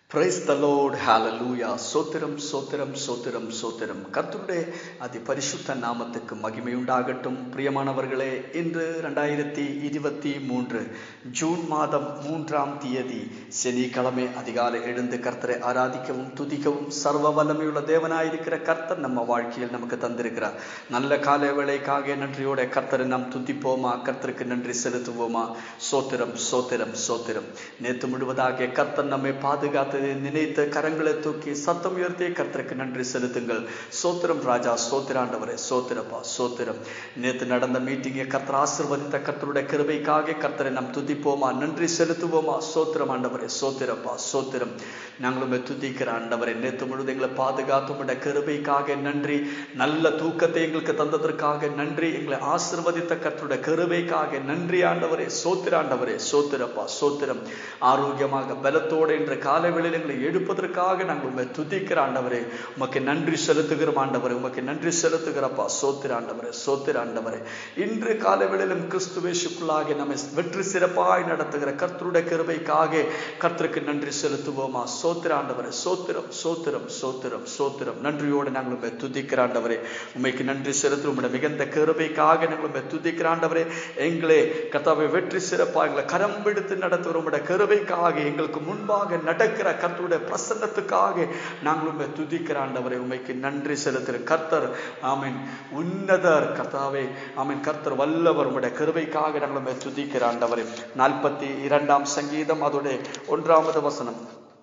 Praise the load ஹalleluya சோத்திரம் சோத்திரம் சோத்திரம் சோத்திரம் கர்த்தருடைய அதி பரிசுத்த நாமத்துக்கு மகிமை உண்டாகட்டும் பிரியமானவர்களே இன்று ரெண்டாயிரத்தி இருபத்தி மூன்று ஜூன் மாதம் மூன்றாம் தேதி சனிக்கிழமை அதிகாலை எழுந்து கர்த்தரை ஆராதிக்கவும் துதிக்கவும் சர்வ வல்லமையுள்ள தேவனாயிருக்கிற கர்த்தர் நம்ம வாழ்க்கையில் நமக்கு தந்திருக்கிறார் நல்ல காலை வேளைக்காக நன்றியோட கர்த்தரை நாம் துதிப்போமா கர்த்தருக்கு நன்றி செலுத்துவோமா சோத்திரம் சோத்திரம் சோத்திரம் நேற்று முழுவதாக கர்த்தர் நம்மை பாதுகாத்ததை நினைத்த கரங்களை தூக்கி சத்தம் உயர்த்தி கர்த்தருக்கு நன்றி செலுத்துங்கள் சோத்திரம் ராஜா சோத்திராண்டவரே சோத்திரப்பா சோத்திரம் நேற்று நடந்த மீட்டிங்கை கர்த்தர் ஆசிர்வதித்த கர்த்தருடைய கிருபைக்காக கர்த்தரை நாம் துதிப்போமா நன்றி செலுத்துவோமா சோத்திரம் ஆண்டவரே சோத்திரப்பா சோத்திரம் நாங்களுமே துதிக்கிற ஆண்டவரே நேற்று முழுவதும் எங்களை பாதுகாத்து உடைய கிருபைக்காக நன்றி நல்ல தூக்கத்தை எங்களுக்கு தந்ததற்காக நன்றி எங்களை ஆசிர்வதித்த கர்த்தருடைய கிருபைக்காக நன்றி ஆண்டவரே சோத்திர ஆண்டவரே சோத்திரப்பா சோத்திரம் ஆரோக்கியமாக பலத்தோடு என்ற காலை வேளையில் எங்களை எடுப்பதற்காக நாங்கள் உண்மை துதிக்கிற ஆண்டவரே உமக்கு நன்றி செலுத்துகிறோம் ஆண்டவரே உமக்கு நன்றி செலுத்துகிறப்பா சோத்திர ஆண்டவரே சோத்திர ஆண்டவரே இன்று காலை வேளையிலும் கிறிஸ்துவேஷுக்குள்ளாக நம்மை வெற்றி சிறப்பாய் நடத்துகிற கர்த்தருடைய கிருபைக்காக கர்த்தருக்கு நன்றி செலுத்துவோமா சோத்திர ஆண்டவரே சோத்திரம் சோத்திரம் சோத்திரம் சோத்திரம் நன்றியோடு நாங்கள் உண்மை துதிக்கிற ஆண்டவரே உண்மைக்கு நன்றி செலுத்து உங்களுடைய மிகுந்த கிருபைக்காக நாங்கள் உண்மை துதிக்கிற ஆண்டவரே எங்களே கர்த்தாவை வெற்றி சிறப்பாக எங்களை கரம் பிடித்து நடத்துகிற உங்களுடைய கிருபைக்காக எங்களுக்கு முன்பாக நடக்கிற கர்த்தருடைய பிரசன்னத்துக்காக நாங்கள் உண்மை துதிக்கிற ஆண்டவரை உண்மைக்கு நன்றி செலுத்துகிற கர்த்தர் ஆமீன் உன்னதர் கர்த்தாவே ஆமீன் கர்த்தர் வல்லவர் உங்களுடைய கிருபைக்காக நாங்கள் உண்மை துதிக்கிற ஆண்டவரை நாற்பத்தி இரண்டாம் சங்கீதம் அதோடைய ஒன்றாவது வசனம்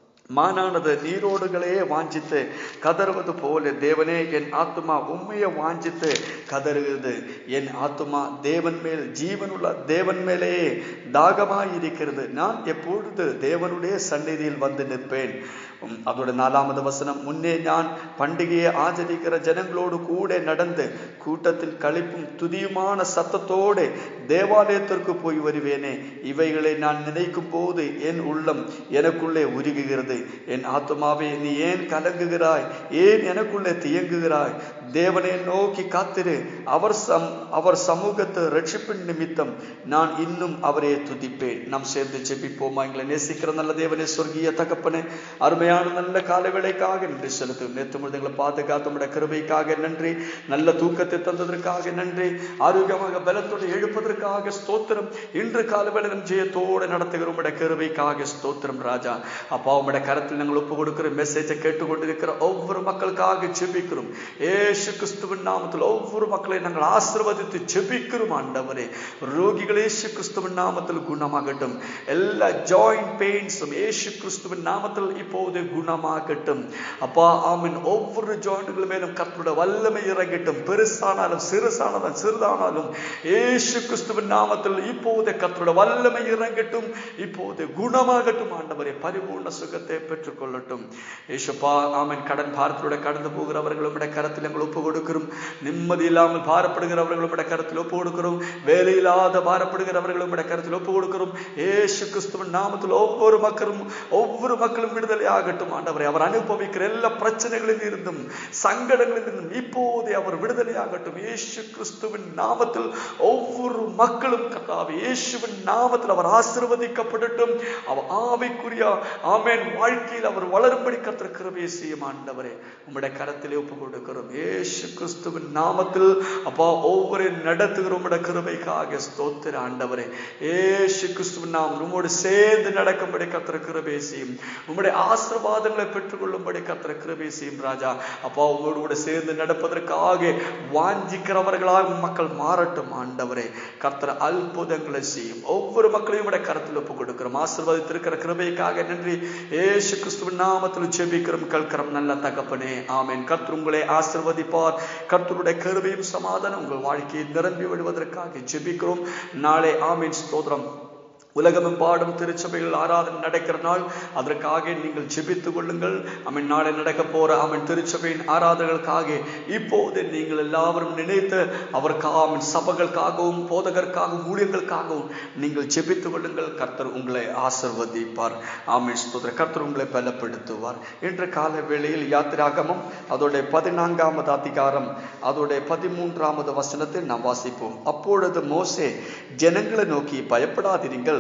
மானானது நீரோடுகளே வாஞ்சித்து கதறுவது போல தேவனே என் ஆத்துமா உண்மையை வாஞ்சித்து கதறுகிறது என் ஆத்துமா தேவன் மேல் ஜீவனுள்ள தேவன் மேலே தாகமாயிருக்கிறது நான் எப்பொழுது தேவனுடைய சந்நிதியில் வந்து நிற்பேன் அதோட நாலாவது வசனம் முன்னே நான் பண்டிகையை ஆச்சரிக்கிற ஜனங்களோடு கூட நடந்து கூட்டத்தில் கழிப்பும் துதியுமான சத்தத்தோடு தேவாலயத்திற்கு போய் வருவேனே இவைகளை நான் நினைக்கும் போது என் உள்ளம் எனக்குள்ளே உருகுகிறது என் ஆத்மாவே நீ ஏன் கலங்குகிறாய் ஏன் எனக்குள்ளே தியங்குகிறாய் தேவனை நோக்கி காத்திரு அவர் சம் அவர் சமூகத்தை ரட்சிப்பின் நிமித்தம் நான் இன்னும் அவரே துதிப்பேன் நாம் சேர்ந்து ஜெபிப்போமா எங்களை நேசிக்கிற நல்ல தேவனே சொர்க்கிய தகப்பனே அருமையான நல்ல கால வேலைக்காக நன்றி செலுத்து நேற்று முழுது எங்களை பாதுகாத்து கிருபைக்காக நன்றி நல்ல தூக்கத்தை தந்ததற்காக நன்றி ஆரோக்கியமாக பலத்தோடு எழுப்பதற்காக ஸ்தோத்திரம் இன்று காலவேளை நம் ஜெயத்தோடு நடத்துகிற உடைய கிருபைக்காக ஸ்தோத்திரம் ராஜா அப்பா உடைய கரத்தில் நாங்கள் ஒப்பு கொடுக்கிற மெசேஜை கேட்டுக்கொண்டிருக்கிற ஒவ்வொரு மக்களுக்காக ஜெபிக்கிறோம் ஏசு கிறிஸ்துவின் நாமத்தில் ஒவ்வொரு மக்களையும் நாங்கள் ஆசிர்வதித்து ஜெபிக்கிறோம் ஆண்டவரே ரோகிகள் ஏசு கிறிஸ்துவின் நாமத்தில் குணமாகட்டும் எல்லா ஜாயிண்ட் பெயின்ஸும் ஏசு கிறிஸ்துவின் நாமத்தில் இப்போது குணமாகட்டும் அப்பா ஆமின் ஒவ்வொரு ஜாயிண்ட்கள் மேலும் கர்த்தருடைய வல்லமை இறங்கட்டும் பெருசானாலும் சிறுசானாலும் சிறிதானாலும் ஏசு கிறிஸ்துவின் நாமத்தில் இப்போது கர்த்தருடைய வல்லமை இறங்கட்டும் இப்போது குணமாகட்டும் ஆண்டவரே பரிபூர்ண சுகத்தை பெற்றுக்கொள்ளட்டும் ஏசுப்பா ஆமன் கடன் பாரத்தோட கடந்து போகிறவர்களும் கரத்தில் எங்கள் ஒப்பு கொடுக்கிறோம் நிம்மதி இல்லாமல் பாரப்படுகிறவர்களும் கரத்தில் ஒப்பு கொடுக்கிறோம் வேலையில்லாத பாரப்படுகிறவர்களும் கரத்தில் ஒப்பு கொடுக்கிறோம் ஏசு கிறிஸ்துவின் நாமத்தில் ஒவ்வொரு மக்களும் ஒவ்வொரு மக்களும் விடுதலை ஆகட்டும் ஆண்டவரை அவர் அனுபவிக்கிற எல்லா பிரச்சனைகளில் இருந்தும் சங்கடங்களில் இருந்தும் இப்போதே அவர் விடுதலை ஆகட்டும் இயேசு கிறிஸ்துவின் நாமத்தில் ஒவ்வொரு மக்களும் கத்தாவை இயேசுவின் நாமத்தில் அவர் ஆசிர்வதிக்கப்படட்டும் அவர் ஆவிக்குரிய ஆமேன் வாழ்க்கையில் அவர் வளரும்படி கத்திர கிருபையை செய்யும் ஆண்டவரே உம்முடைய கரத்திலே ஒப்பு கொடுக்கிறோம் இயேசு கிறிஸ்துவின் நாமத்தில் அப்பா ஒவ்வொரு நடத்துகிற உம்முடைய கிருபைக்காக ஸ்தோத்திர ஆண்டவரே இயேசு கிறிஸ்துவின் நாம் உம்மோடு சேர்ந்து நடக்கும்படி கத்திர கிருபையை செய்யும் உம்முடைய ஆசிர்வாதங்களை பெற்றுக்கொள்ளும்படி கத்திர கிருபை செய்யும் ராஜா அப்பா உங்களோடு கூட சேர்ந்து நடப்பதற்காக வாஞ்சிக்கிறவர்களாக மக்கள் மாறட்டும் ஆண்டவரே கத்திர அற்புதங்களை செய்யும் ஒவ்வொரு மக்களையும் விட கருத்தில் ஒப்பு கொடுக்கிறோம் ஆசிர்வாதித்திருக்கிற கிருபைக்காக நன்றி ஏசு கிறிஸ்துவின் நாமத்தில் செபிக்கிறோம் கல்கிறோம் நல்ல தகப்பனே ஆமேன் கர்த்தர் உங்களை ஆசிர்வதிப்பார் கர்த்தருடைய கருவையும் சமாதானம் உங்கள் வாழ்க்கையை நிரம்பி விடுவதற்காக ஜெபிக்கிறோம் நாளை ஆமீன் ஸ்தோத்திரம் உலகமெம்பாடும் திருச்சபைகள் ஆராதனை நடக்கிற நாள் அதற்காக நீங்கள் ஜெபித்துக் கொள்ளுங்கள் அவன் நாளை நடக்க போற அவன் திருச்சபையின் ஆராதனைகளுக்காக இப்போது நீங்கள் எல்லாரும் நினைத்து அவருக்காக அவன் சபைகளுக்காகவும் போதகருக்காகவும் ஊழியர்களுக்காகவும் நீங்கள் ஜெபித்துக் கொள்ளுங்கள் கர்த்தர் உங்களை ஆசிர்வதிப்பார் ஆமீன் ஸ்தோத்திர கர்த்தர் உங்களை பலப்படுத்துவார் இன்று கால வேளையில் யாத்திராகமம் அதோடைய பதினான்காவது அதிகாரம் அதோடைய பதிமூன்றாவது வசனத்தை நாம் வாசிப்போம் அப்பொழுது மோசே ஜனங்களை நோக்கி பயப்படாதிருங்கள்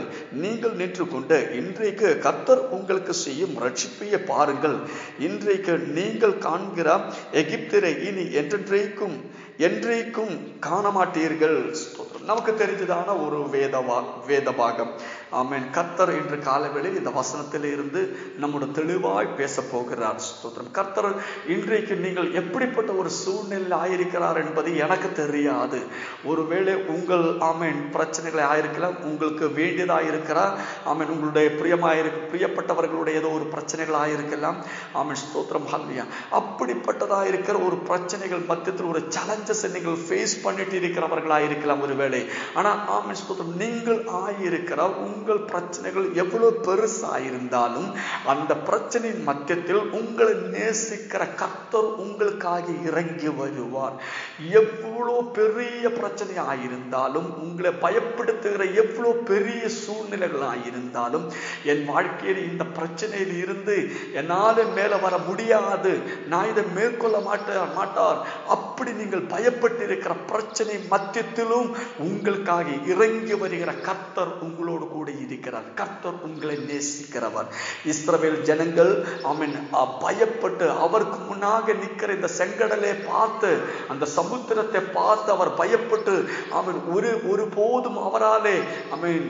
பாருங்கள் நீங்கள் நின்று கொண்டு இன்றைக்கு கர்த்தர் உங்களுக்கு செய்யும் ரட்சிப்பையை பாருங்கள் இன்றைக்கு நீங்கள் காண்கிற எகிப்திரை இனி என்றென்றைக்கும் என்றைக்கும் காண மாட்டீர்கள் ஸ்தோத்திரம். நமக்கு தெரிஞ்சதான ஒரு வேதவா வேத பாகம் ஆமென் கர்த்தர் இன்று காலவேளையில் இந்த வசனத்தில் இருந்து நம்மோட தெளிவாய் பேச போகிறார் ஸ்தோத்திரம் கர்த்தர் இன்றைக்கு நீங்கள் எப்படிப்பட்ட ஒரு சூழ்நிலையில் ஆயிருக்கிறார் என்பது எனக்கு தெரியாது ஒருவேளை உங்கள் ஆமென் பிரச்சனைகளை ஆயிருக்கலாம் உங்களுக்கு வேண்டியதாக இருக்கிறார் ஆமென் உங்களுடைய பிரியமாயிருக்கு பிரியப்பட்டவர்களுடைய ஏதோ ஒரு பிரச்சனைகள் ஆயிருக்கலாம் ஆமென் ஸ்தோத்திரம் ஹல்லியா அப்படிப்பட்டதா இருக்கிற ஒரு பிரச்சனைகள் மத்தியத்தில் ஒரு சேலஞ்சஸ் நீங்கள் ஃபேஸ் பண்ணிட்டு இருக்கிறவர்களா இருக்கலாம் ஒருவேளை ஆனா ஆமென் ஸ்தோத்திரம் நீங்கள் ஆயிருக்கிற உங்கள் பிரச்சனைகள் எவ்வளவு பெருசாயிருந்தாலும் அந்த பிரச்சனையின் மத்தியத்தில் உங்களை நேசிக்கிற கர்த்தர் உங்களுக்காக இறங்கி வருவார் எவ்வளோ பெரிய பிரச்சனை ஆயிருந்தாலும் உங்களை பயப்படுத்துகிற எவ்வளோ பெரிய சூழ்நிலைகள் ஆயிருந்தாலும் என் வாழ்க்கையில் இந்த பிரச்சனையில் இருந்து என்னால மேல வர முடியாது நான் இதை மேற்கொள்ள மாட்டேன் மாட்டார் அப்படி நீங்கள் பயப்பட்டிருக்கிற பிரச்சனை மத்தியத்திலும் உங்களுக்காக இறங்கி வருகிற கர்த்தர் உங்களோடு கூட இருக்கிறார் கர்த்தர் உங்களை நேசிக்கிறவர் இஸ்ரவேல் ஜனங்கள் அவன் பயப்பட்டு அவருக்கு முன்னாக நிற்கிற இந்த செங்கடலை பார்த்து அந்த சமுத்திரத்தை பார்த்து அவர் பயப்பட்டு அவன் ஒரு ஒரு போதும் அவராலே அவன்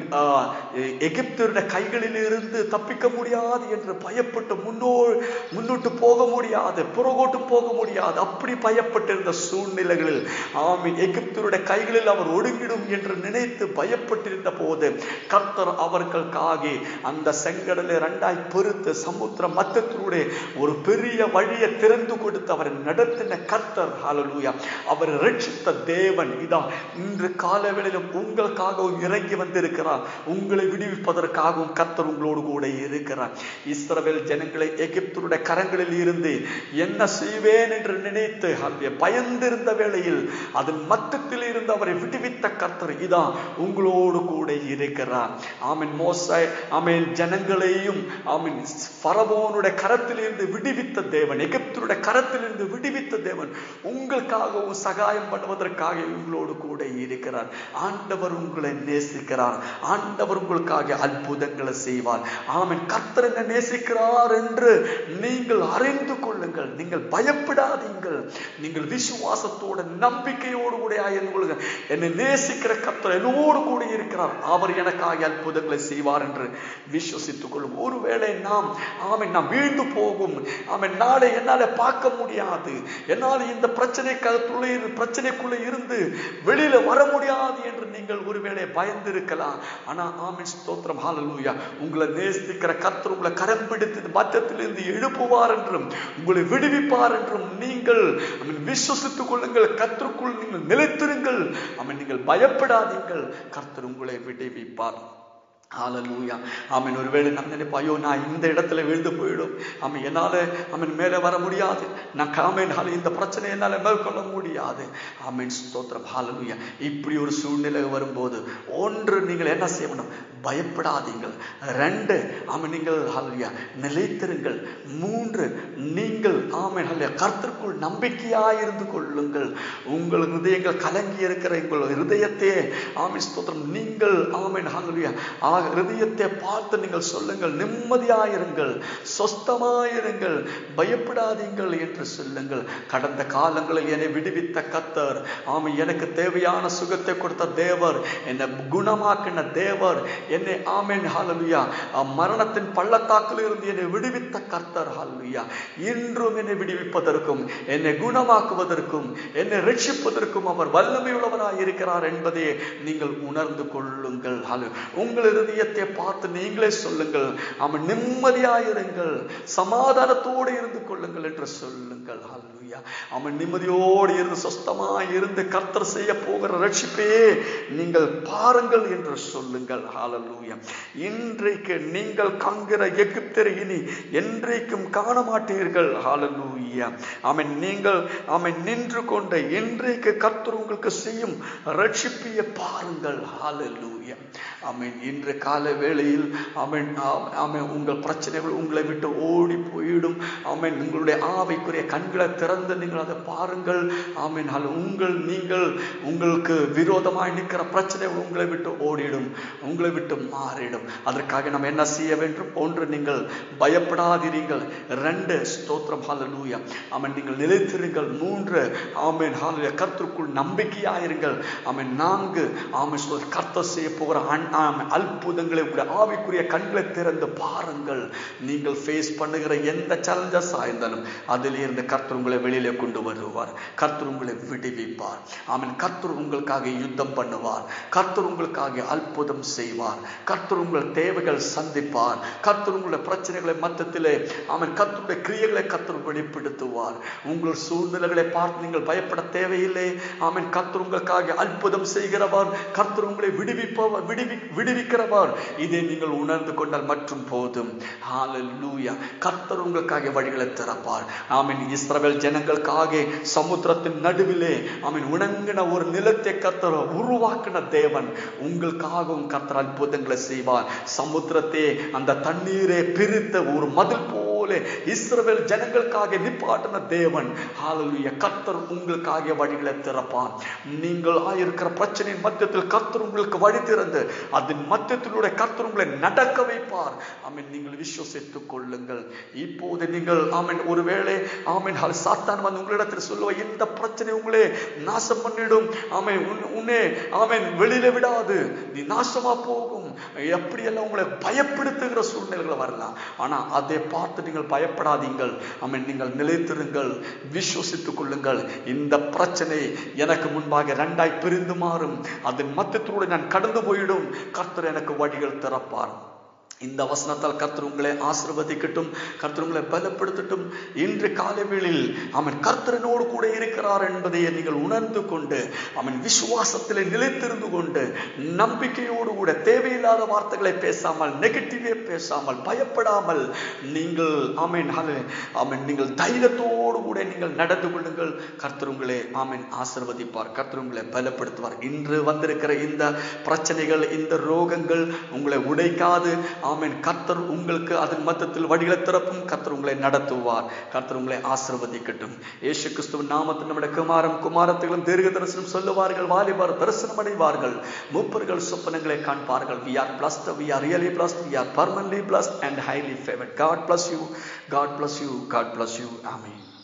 எகிப்தருடைய கைகளில் இருந்து தப்பிக்க முடியாது என்று பயப்பட்டு முன்னோ முன்னோட்டு போக முடியாது புறகோட்டு போக முடியாது அப்படி பயப்பட்டிருந்த சூழ்நிலைகளில் ஆமீன் எகிப்தருடைய கைகளில் அவர் ஒடுங்கிடும் என்று நினைத்து பயப்பட்டிருந்த போது கர்த்தர் அவர்களுக்காக அந்த செங்கடலை ரெண்டாய் பெருத்து சமுத்திர மத்தத்தினுடைய ஒரு பெரிய வழியை திறந்து கொடுத்து அவரை நடத்தின கர்த்தர் ஹalleluya அவர் ரட்சித்த தேவன் இதான் இன்று காலவேளையிலும் உங்களுக்காகவும் இறங்கி வந்திருக்கிறார் உங்களை விடுவிப்பதற்காகவும் கர்த்தர் உங்களோடு கூட இருக்கிறார் இஸ்ரவேல் ஜனங்களை எகிப்தருடைய கரங்களில் இருந்து என்ன செய்வேன் என்று நினைத்து ஹalleluya பயந்திருந்த வேளையில் அதன் மத்தத்தில் இருந்து அவரை விடுவித்த கர்த்தர் இதான் உங்களோடு கூட இருக்கிறார் ஆமென் மோசை ஆமென் ஜனங்களையும் ஆமென் பரவோனுடைய கரத்திலிருந்து விடுவித்த தேவன் எகிப்தருடைய கரத்திலிருந்து விடுவித்த தேவன் உங்களுக்காகவும் சகாயம் பண்ணுவதற்காக உங்களோடு கூட இருக்கிறார் ஆண்டவர் உங்களை நேசிக்கிறார் ஆண்டவர் உங்களுக்காக அற்புதங்களை செய்வார் ஆமென் கர்த்தர் என்ன நேசிக்கிறார் என்று நீங்கள் அறிந்து கொள்ளுங்கள் நீங்கள் பயப்படாதீங்கள் நீங்கள் விசுவாசத்தோட நம்பிக்கையோடு கூட இருந்து கொள்ளுங்கள் என்னை நேசிக்கிற கர்த்தர் என்னோடு கூட இருக்கிறார் அவர் எனக்காக அற்புதங்களை செய்வார் என்று விசுவசித்துக் கொள்ளும் ஒருவேளை நாம் ஆமென் நாம் வீழ்ந்து போகும் ஆமென் நாளை என்னால பார்க்க முடியாது என்னால் இந்த பிரச்சனைக்குள்ளே பிரச்சனைக்குள்ளே இருந்து வெளியில வர முடியாது என்று நீங்கள் ஒருவேளை பயந்திருக்கலாம் ஆனா ஆமென் ஸ்தோத்திரம் ஹalleluya உங்களை நேசிக்கிற கர்த்தர் உங்களை கரம் பிடித்து மத்தியத்திலிருந்து எழுப்புவார் என்றும் உங்களை விடுவிப்பார் என்றும் நீங்கள் ஆமென் விசுவசித்துக் கொள்ளுங்கள் கர்த்தருக்குள் நீங்கள் நிலைத்திருங்கள் ஆமென் நீங்கள் பயப்படாதீங்கள் கர்த்தர் உங்களை விடுவிப்பார் ஹalleluya ஆமென் ஒருவேளை நம்ம நினைப்போம் ஐயோ நான் இந்த இடத்துல விழுந்து போயிடும் ஆமென் என்னால ஆமென் மேலே வர முடியாது நான் ஆமென் ஹால இந்த பிரச்சனை என்னால மேற்கொள்ள முடியாது ஆமென் ஸ்தோத்திரம் ஹalleluya இப்படி ஒரு சூழ்நிலை வரும்போது ஒன்று நீங்கள் என்ன செய்யணும் பயப்படாதீங்கள் ரெண்டு ஆமென் நீங்கள் ஹalleluya நிலைத்திருங்கள் மூன்று நீங்கள் ஆமென் ஹalleluya கர்த்தருக்குள் நம்பிக்கையாய் இருந்து கொள்ளுங்கள் உங்கள் ஹிருதயங்கள் கலங்கி இருக்கிற உங்கள் ஹிருதயத்தை ஆமென் ஸ்தோத்திரம் நீங்கள் ஆமென் ஹalleluya ஆக ஹிருதயத்தை பார்த்து நீங்கள் சொல்லுங்கள் நிம்மதியாயிருங்கள் சொஸ்தமாயிருங்கள் பயப்படாதீங்கள் என்று சொல்லுங்கள் கடந்த காலங்களில் என்னை விடுவித்த கத்தர் ஆமை எனக்கு தேவையான சுகத்தை கொடுத்த தேவர் என்னை குணமாக்கின தேவர் என்னை ஆமேன் ஹalleluya மரணத்தின் பள்ளத்தாக்கில் இருந்து என்னை விடுவித்த கர்த்தர் ஹalleluya இன்றும் என்னை விடுவிப்பதற்கும் என்னை குணமாக்குவதற்கும் என்னை ரட்சிப்பதற்கும் அவர் வல்லமை உள்ளவராய் இருக்கிறார் என்பதை நீங்கள் உணர்ந்து கொள்ளுங்கள் உங்கள் இருதயத்தை பார்த்து நீங்களே சொல்லுங்கள் அவன் நிம்மதியாயிருங்கள் சமாதானத்தோடு இருந்து கொள்ளுங்கள் என்று சொல்லுங்கள் ஹalleluya அவன் நிம்மதியோடு இருந்து சொஸ்தமாய் இருந்து கர்த்தர் செய்ய போகிற ரட்சிப்பையே நீங்கள் பாருங்கள் என்று சொல்லுங்கள் ஹalleluya இன்றைக்கு நீங்கள் காண்கிற எகிப்தரை இனி என்றைக்கும் காண மாட்டீர்கள் ஹalleluya அவன் நீங்கள் அவன் நின்று கொண்ட இன்றைக்கு கர்த்தர் உங்களுக்கு செய்யும் ரட்சிப்பையை பாருங்கள் ஹalleluya ஆமென் இன்று கால வேளையில் ஆமென் ஆமென் உங்கள் பிரச்சனைகள் உங்களை விட்டு ஓடி போயிடும் ஆமென் உங்களுடைய ஆவைக்குரிய கண்களை திறந்து நீங்கள் அதை பாருங்கள் ஆமென் உங்கள் நீங்கள் உங்களுக்கு விரோதமாய் நிற்கிற பிரச்சனைகள் உங்களை விட்டு ஓடிடும் உங்களை விட்டு விட்டு மாறிடும் அதற்காக நம்ம என்ன செய்ய வேண்டும் ஒன்று நீங்கள் பயப்படாதிருங்கள் ரெண்டு ஸ்தோத்திரம் ஹalleluya ஆமென் நீங்கள் நிலைத்திருங்கள் மூன்று ஆமென் ஹalleluya கர்த்தருக்குள் நம்பிக்கையாயிருங்கள் ஆமென் நான்கு ஆமென் ஸ்தோத்திர கர்த்தர் செய்ய போகிற அன்- ஆமென் அற்புதங்களை உங்களுடைய ஆவிக்குரிய கண்களை திறந்து பாருங்கள் நீங்கள் ஃபேஸ் பண்ணுகிற எந்த சேலஞ்சஸ் ஆயிருந்தாலும் அதிலிருந்து கர்த்தர் உங்களை வெளியில கொண்டு வருவார் கர்த்தர் உங்களை விடுவிப்பார் ஆமென் கர்த்தர் உங்களுக்காக யுத்தம் பண்ணுவார் கர்த்தர் உங்களுக்காக அற்புதம் செய்வார் கர்த்தர் உங்கள் தேவைகள் சந்திப்பார் கர்த்தர் உங்களுடைய பிரச்சனைகளை மத்தத்திலே ஆமென் கர்த்தருடைய கிரியைகளை கர்த்தர் வெளிப்படுத்துவார் உங்கள் சூழ்நிலைகளை பார்த்து நீங்கள் பயப்பட தேவையில்லை ஆமென் கர்த்தர் உங்களுக்காக அற்புதம் செய்கிறவர் கர்த்தர் உங்களை விடுவிப்பவர் விடுவி விடுவிக்கிறவர் இதை நீங்கள் உணர்ந்து கொண்டால் மற்றும் போதும் ஹalleluya கர்த்தர் உங்களுக்காக வழிகளை திறப்பார் ஆமென் இஸ்ரவேல் ஜனங்களுக்காக சமுத்திரத்தின் நடுவிலே ஆமென் உணங்கின ஒரு நிலத்தை கர்த்தர் உருவாக்கின தேவன் உங்களுக்காகவும் கர்த்தர் அற்புதங்களை செய்வார் சமுத்திரத்தை அந்த தண்ணீரை பிரித்த ஒரு மதில் போல இஸ்ரவேல் ஜனங்களுக்காக நிப்பாட்டின தேவன் ஹalleluya கர்த்தர் உங்களுக்காக வழிகளை திறப்பார் நீங்கள் ஆயிருக்கிற பிரச்சனையின் மத்தியத்தில் கர்த்தர் உங்களுக்கு வழி திறந்து அதன் மத்தியத்திலூടെ கர்த்தர் உங்களை நடக்க வைப்பார் ஆமென் நீங்கள் விசுவசித்துக் கொள்ளுங்கள் இப்போது நீங்கள் ஆமென் ஒருவேளை ஆமென் ஹல் சாத்தான் வந்து உங்களிடத்தில் சொல்லுவ இந்த பிரச்சனை உங்களே நாசம் பண்ணிடும் ஆமென் உன்- உன்னை ஆமென் வெளியில விடாது நீ நாசமா போகும் எப்படியெல்லாம் உங்களை பயப்படுத்துகிற சூழ்நிலைகள் வரலாம் ஆனா அதை பார்த்து நீங்கள் பயப்படாதீங்கள் ஆமென் நீங்கள் நிலைத்திருங்கள் விசுவசித்துக் கொள்ளுங்கள் இந்த பிரச்சனை எனக்கு முன்பாக ரெண்டாய் பிரிந்து மாறும் அதன் மத்தியத்தோடு நான் கடந்து போயிடும் கர்த்தர் எனக்கு வழிகள் திறப்பார் இந்த வசனத்தால் கர்த்தர் உங்களை ஆசீர்வதிக்கட்டும் கர்த்தர் உங்களை பலப்படுத்தட்டும் இன்று காலை வேளையில் அவன் கர்த்தரனோடு கூட இருக்கிறார் என்பதை நீங்கள் உணர்ந்து கொண்டு அவன் விசுவாசத்திலே நிலைத்திருந்து கொண்டு நம்பிக்கையோடு கூட தேவையில்லாத வார்த்தைகளை பேசாமல் நெகட்டிவே பேசாமல் பயப்படாமல் நீங்கள் ஆமென் ஆமென் நீங்கள் தைரியத்தோடு கூட நீங்கள் நடந்து கொள்ளுங்கள் கர்த்தர் உங்களை ஆமென் ஆசீர்வதிப்பார் கர்த்தர் உங்களை பலப்படுத்துவார் இன்று வந்திருக்கிற இந்த பிரச்சனைகள் இந்த ரோகங்கள் உங்களை உடைக்காது ஆமென் கர்த்தர் உங்களுக்கு அதன் மத்தத்தில் வழிகளை திறப்பும் கர்த்தர் உங்களை நடத்துவார் கர்த்தர் உங்களை ஆசீர்வதிக்கட்டும் இயேசு கிறிஸ்துவின் நாமத்தில் நம்முடைய குமாரம் குமாரத்திலும் தீர்க்க தரிசனம் சொல்லுவார்கள் வாலிபர் தரிசனம் அடைவார்கள் மூப்பர்கள் சொப்பனங்களை காண்பார்கள் we are blessed we are really blessed we are permanently blessed and highly favored god bless you god bless you god bless you amen